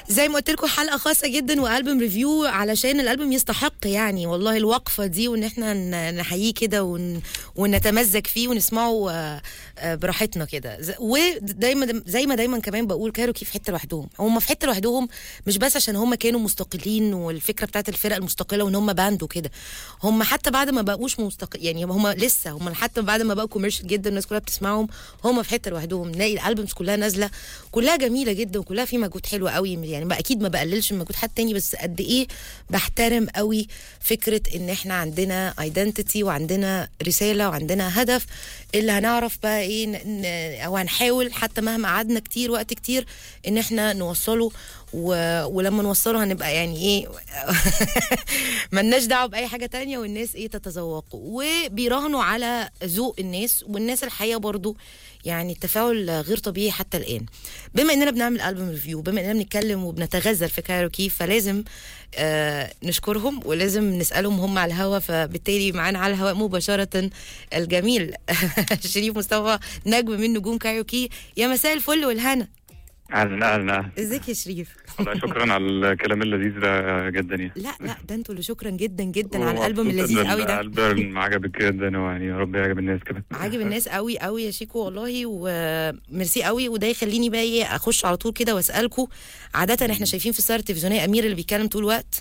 زي ما قلت لكم حلقه خاصه جدا والبوم ريفيو علشان الالبوم يستحق يعني والله الوقفه دي وان احنا ن- نحييه كده ون... ونتمزج فيه ونسمعه آه، آه، براحتنا كده ز- ودايما زي ما دايما كمان بقول كايروكي في حته لوحدهم هم في حته لوحدهم مش بس عشان هم كانوا مستقلين والفكره بتاعت الفرق المستقله وان هم باند وكده هم حتى بعد ما بقوش مستقل يعني هم لسه هم حتى بعد ما بقوا كوميرشال جدا الناس كلها بتسمعهم هم في حته لوحدهم نلاقي الالبومز كلها نازله كلها جميله جدا وكلها في مجهود حلو قوي يعني بقى اكيد ما بقللش من مجهود حد تاني بس قد ايه بحترم قوي فكره ان احنا عندنا ايدنتيتي وعندنا رساله وعندنا هدف اللي هنعرف بقى ايه ن- ن- او هنحاول حتى مهما قعدنا كتير وقت كتير ان احنا نوصله و... ولما نوصله هنبقى يعني ايه ملناش دعوه باي حاجه تانية والناس ايه تتذوقه وبيراهنوا على ذوق الناس والناس الحقيقه برضو يعني التفاعل غير طبيعي حتى الان بما اننا بنعمل البوم ريفيو بما اننا بنتكلم وبنتغزل في كايروكي فلازم آه نشكرهم ولازم نسالهم هم على الهوا فبالتالي معانا على الهواء مباشره الجميل شريف مصطفى نجم من نجوم كايروكي يا مساء الفل والهنا اهلا اهلا اهلا ازيك يا شريف والله شكرا على الكلام اللذيذ ده جدا يعني لا لا ده انتوا اللي شكرا جدا جدا على الالبوم ومبسوط اللذيذ إن قوي ده الالبوم عجبك جدا ويعني يا رب يعجب الناس كده عاجب الناس قوي قوي يا شيكو والله وميرسي قوي وده يخليني بقى ايه اخش على طول كده واسالكم عاده احنا شايفين في السهره التلفزيونيه امير اللي بيتكلم طول الوقت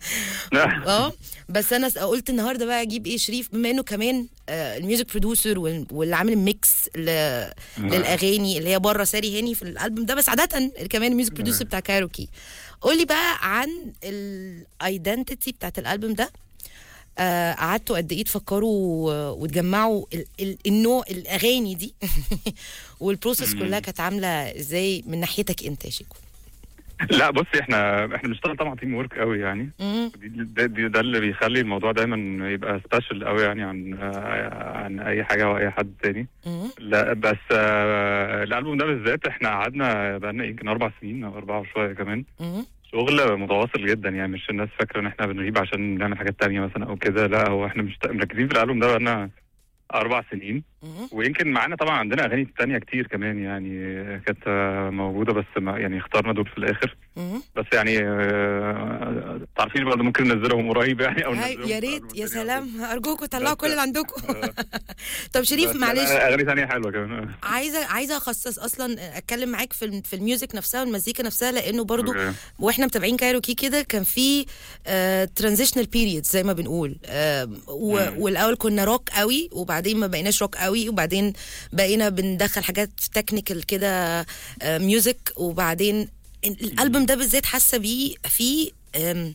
اه بس انا س- قلت النهارده بقى اجيب ايه شريف بما انه كمان آه الميوزك برودوسر وال- واللي عامل الميكس ل- للاغاني اللي هي بره ساري هاني في الالبوم ده بس عاده كمان الميوزك برودوسر بتاع كايروكي قولي بقى عن الايدنتيتي بتاعت الالبوم ده آه، قعدتوا قد ايه تفكروا و- وتجمعوا ال- ال- النوع الاغاني دي والبروسيس كلها كانت عامله ازاي من ناحيتك انت يا شيكو لا بصي احنا احنا بنشتغل طبعا تيم ورك قوي يعني مم. دي ده, دي ده اللي بيخلي الموضوع دايما يبقى سبيشال قوي يعني عن آه، عن اي حاجه او اي حد تاني مم. لا بس آه، الالبوم ده بالذات احنا قعدنا بقالنا يمكن اربع سنين او اربعه وشويه كمان مم. شغل متواصل جدا يعني مش الناس فاكره ان احنا بنغيب عشان نعمل حاجات تانية مثلا او كده لا هو احنا مش مركزين في الالبوم ده بقالنا اربع سنين مم. ويمكن معانا طبعا عندنا اغاني تانية كتير كمان يعني كانت آه، موجوده بس ما يعني اخترنا دول في الاخر مم. بس يعني آه، تعرفين برضه ممكن ننزلهم قريب يعني او هاي ننزلهم يا في ريت ألبوم يا تاني أو سلام ارجوكم طلعوا بس- كل اللي عندكم كده. طب شريف بس معلش اغاني تانية حلوه كمان عايزه عايزه اخصص اصلا اتكلم معاك في الم- في الميوزك نفسها والمزيكا نفسها لانه برضو أوكي. واحنا متابعين كايروكي كده كان في ترانزيشنال بيريد زي ما بنقول آه و- مم. والاول كنا روك قوي وبعدين ما بقيناش روك قوي وبعدين بقينا بندخل حاجات تكنيكال كده آه ميوزك وبعدين الالبوم ده بالذات حاسه بيه في آم،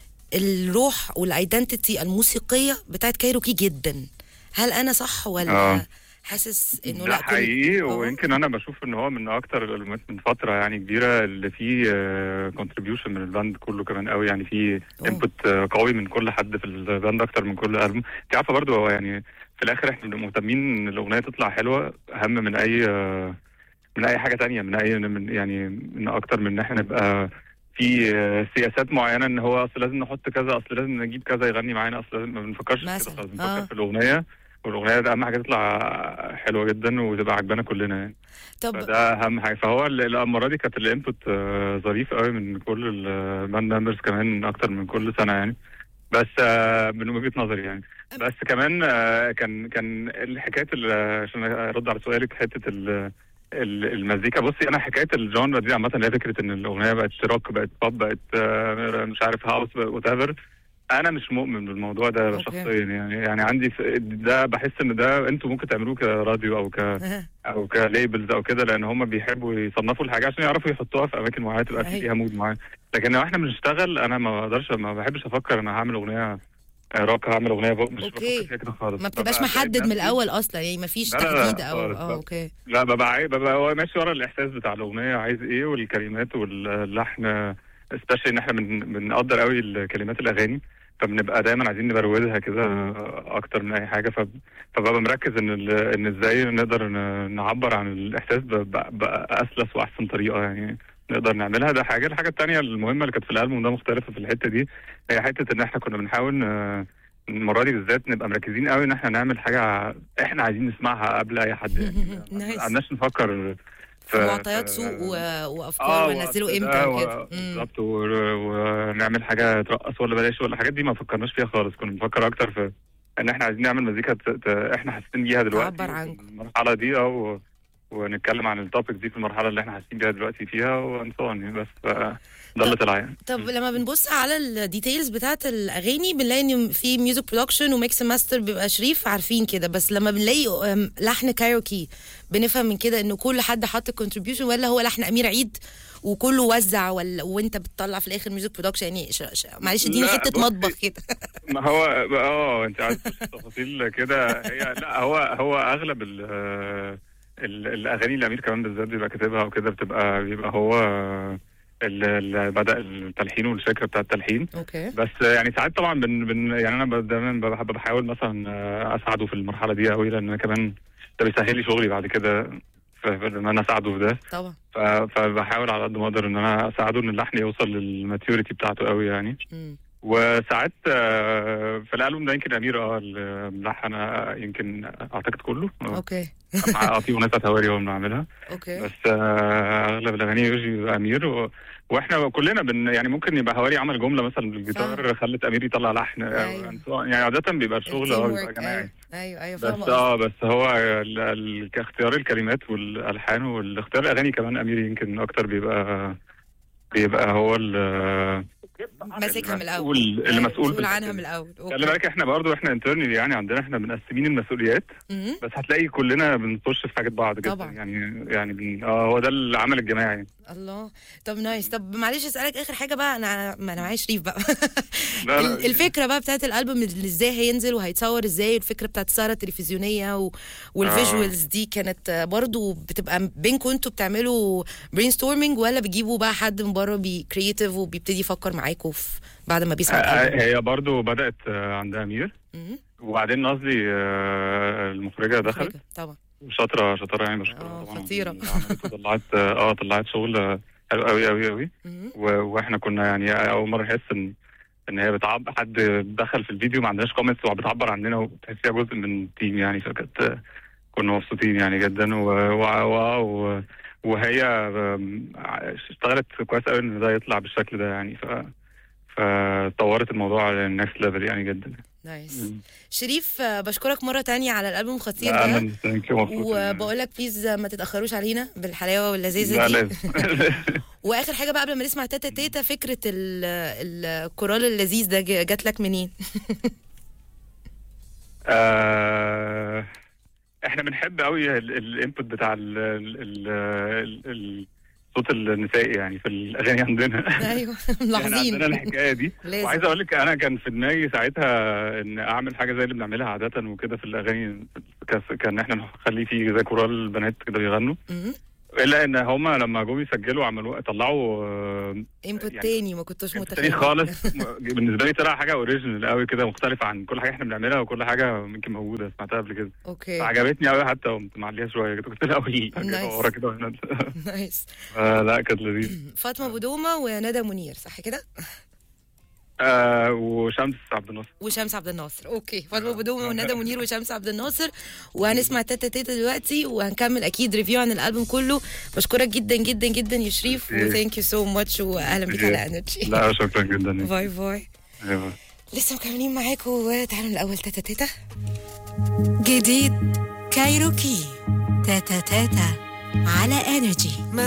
الروح والايدنتيتي الموسيقيه بتاعت كايروكي جدا هل انا صح ولا آه. حاسس انه ده لا كل- حقيقي آه. ويمكن انا بشوف ان هو من اكتر الالبومات من فتره يعني كبيره اللي فيه كونتريبيوشن من الباند كله كمان قوي يعني في أوه. انبوت قوي من كل حد في الباند اكتر من كل البوم انت عارفه برضه هو يعني في الاخر احنا بنبقى مهتمين ان الاغنيه تطلع حلوه اهم من اي آه، من اي حاجه تانية من اي من يعني من اكتر من ان احنا نبقى في آه، سياسات معينه ان هو اصل لازم نحط كذا اصل لازم نجيب كذا يغني معانا اصل لازم ما بنفكرش في كده مثلاً. خالص بنفكر آه. في الاغنيه والاغنيه ده اهم حاجه تطلع حلوه جدا وتبقى عجبانا كلنا يعني طب فده اهم حاجه فهو ال- ال- المره دي كانت الانبوت آه، ظريف قوي من كل الباند ممبرز كمان اكتر من كل سنه يعني بس آه، من وجهه نظري يعني بس كمان آه، كان كان الحكايه ال- عشان ارد على سؤالك حته ال- ال- المزيكا بصي انا حكايه الجانرا دي عامه اللي هي فكره ان الاغنيه بقت روك بقت بوب بقت آه، مش عارف هاوس وات ايفر انا مش مؤمن بالموضوع ده أوكي. شخصيا يعني يعني عندي ف- ده بحس ان ده انتوا ممكن تعملوه كراديو او ك او كليبلز او كده لان هم بيحبوا يصنفوا الحاجه عشان يعرفوا يحطوها في اماكن معينه تبقى في أيوة. فيها مود معين لكن لو احنا بنشتغل انا ما بقدرش ما بحبش افكر انا هعمل اغنيه روك هعمل اغنيه بوب مش أوكي. بفكر فيها كده خالص ما بتبقاش ببقى محدد سايب من نفسي. الاول اصلا يعني ما فيش لا، لا، لا، تحديد او خالص، اه لا. اوكي لا ببقى عاي- ببقى هو ماشي ورا الاحساس بتاع الاغنيه عايز ايه والكلمات واللحن سبيشالي ان احنا بن بنقدر قوي الكلمات الاغاني فبنبقى دايما عايزين نبروزها كده اكتر من اي حاجه فب- فببقى مركز ان ال- ان ازاي نقدر ن- نعبر عن الاحساس ب- ب- باسلس واحسن طريقه يعني نقدر نعملها ده حاجه الحاجه الثانيه المهمه اللي كانت في الالبوم ده مختلفه في الحته دي هي حته ان احنا كنا بنحاول ن- المره دي بالذات نبقى مركزين قوي ان احنا نعمل حاجه احنا عايزين نسمعها قبل اي حد يعني نايس. ما عندناش نفكر ف- معطيات ف- سوق و... وافكار اه ونزلوا وقت امتى ده وكده و- مم. بالظبط و- ونعمل حاجه ترقص ولا بلاش ولا الحاجات دي ما فكرناش فيها خالص كنا بنفكر اكتر في ان احنا عايزين نعمل مزيكا ت... ت... احنا حاسين بيها دلوقتي تعبر عنكم. في المرحله دي اه و... ونتكلم عن التوبكس دي في المرحله اللي احنا حاسين بيها دلوقتي فيها وانصاني بس ف- ده اللي طلع يعني طب لما بنبص على الديتيلز بتاعت الاغاني بنلاقي ان في ميوزك برودكشن وميكس ماستر بيبقى شريف عارفين كده بس لما بنلاقي أم، لحن كايروكي بنفهم من كده انه كل حد حط كونتريبيوشن ولا هو لحن امير عيد وكله وزع ولا وانت بتطلع في الاخر ميوزك برودكشن يعني ش... ش... معلش اديني لا، حته بصي، مطبخ كده ما هو اه انت عايز تخش في تفاصيل كده هي لا هو هو اغلب ال ال- الاغاني الامير كمان بالذات بيبقى كاتبها وكده بتبقى بيبقى هو اللي اللي بدا التلحين والفكره بتاع التلحين اوكي بس يعني ساعات طبعا بن بن يعني انا ب- دايما بحب بحاول مثلا اساعده في المرحله دي قوي لان انا كمان ده بيسهل لي شغلي بعد كده ف- في ان انا اساعده في ده طبعا ف- فبحاول على قد ما اقدر ان انا اساعده ان اللحن يوصل للماتيوريتي بتاعته قوي يعني مم. وساعات آه، في الالبوم ده يمكن امير اه اللي ملحن آه، يمكن اعتقد كله آه، اوكي مع اه في اغنيه هواري هو اللي عاملها اوكي بس آه، اغلب الاغاني يجي بيبقى امير و... واحنا كلنا بن يعني ممكن يبقى هواري عمل جمله مثلا بالجيتار خلت امير يطلع لحن آه، أيوة. and so on. يعني عاده بيبقى الشغل اه بيبقى التيم جماعي ورك، ايوه ايوه بس فاهمه قصدك. اه بس هو ال- ال- كاختيار الكلمات والالحان والاختيار الاغاني كمان امير يمكن اكتر بيبقى بيبقى هو ال- ماسكها من الاول المسؤول- اللي أيوة، مسؤول في عنها الحتة من دي. الاول خلي اوكي بالك احنا برضو احنا انترنال يعني عندنا احنا مقسمين المسؤوليات مم. بس هتلاقي كلنا بنخش في حاجات بعض جدا طبعا. يعني يعني بن... اه هو ده العمل الجماعي الله طب نايس طب معلش اسالك اخر حاجه بقى انا ما انا معايا شريف بقى لا لا ال- الفكره بقى بتاعت الالبوم اللي ازاي هينزل وهيتصور ازاي الفكره بتاعت السهره التلفزيونيه و... والفيجوالز دي كانت آه، برضو بتبقى بينكم انتوا بتعملوا برين ستورمينج ولا بتجيبوا بقى حد من بره بكرييتيف وبيبتدي يفكر معاكم في بعد ما بيسمع آه، الالبوم هي برضو بدأت آه، عند أمير مم. وبعدين قصدي آه، المخرجة دخلت مخرجة، طبعا شاطرة شاطرة يعني بشكرها آه، طبعا خطيرة. عملت وطلعت اه طلعت شغل آه، حلو قوي قوي قوي مم. و- واحنا كنا يعني اول مرة نحس ان ان هي بتعبر حد دخل في الفيديو ما عندناش كومنتس وبتعبر عننا وتحسيها جزء من التيم يعني فكانت آه، كنا مبسوطين يعني جدا و, و... و... و... وهي آم، اشتغلت كويس قوي ان ده يطلع بالشكل ده يعني ف فطورت الموضوع للنكست ليفل يعني جدا نايس شريف آه، بشكرك مره تانية على الالبوم الخطير لا، ده انا ثانك يو مبسوط وبقول لك بليز ما تتاخروش علينا بالحلاوه واللذيذه لا دي لازم واخر حاجه بقى قبل ما نسمع تاتا تيتا فكره ال- الكورال اللذيذ ده ج- جات لك منين آه، احنا بنحب قوي الانبوت بتاع ال- ال- ال- ال- الصوت النسائي يعني في الاغاني عندنا ايوه احنا ملاحظين عندنا الحكايه دي لازم. وعايز اقول لك انا كان في دماغي ساعتها ان اعمل حاجه زي اللي بنعملها عاده وكده في الاغاني كس- كان احنا نخلي فيه زي كورال بنات كده بيغنوا مم. الا ان هم لما جم يسجلوا عملوا طلعوا آه، انبوت يعني تاني ما كنتش تاني متخيل خالص بالنسبه لي طلع حاجه اوريجينال قوي كده مختلفه عن كل حاجه احنا بنعملها وكل حاجه يمكن موجوده سمعتها قبل كده اوكي فعجبتني قوي حتى قمت معليها شويه كده كنت الاول Nice. ورا كده وهنا نايس آه، لا كانت لذيذ فاطمه بودومه وندى منير صح كده آه وشمس عبد الناصر وشمس عبد الناصر اوكي فاطمه بودومه وندى منير وشمس عبد الناصر وهنسمع تاتا تيتا دلوقتي وهنكمل اكيد ريفيو عن الالبوم كله بشكرك جدا جدا جدا يا شريف ميرسي. وثانك يو سو ماتش واهلا بيك على انرجي لا شكرا جدا باي باي أيوة. لسه مكملين معاكم وتعالوا الاول تاتا تيتا جديد كايروكي تاتا تاتا على انرجي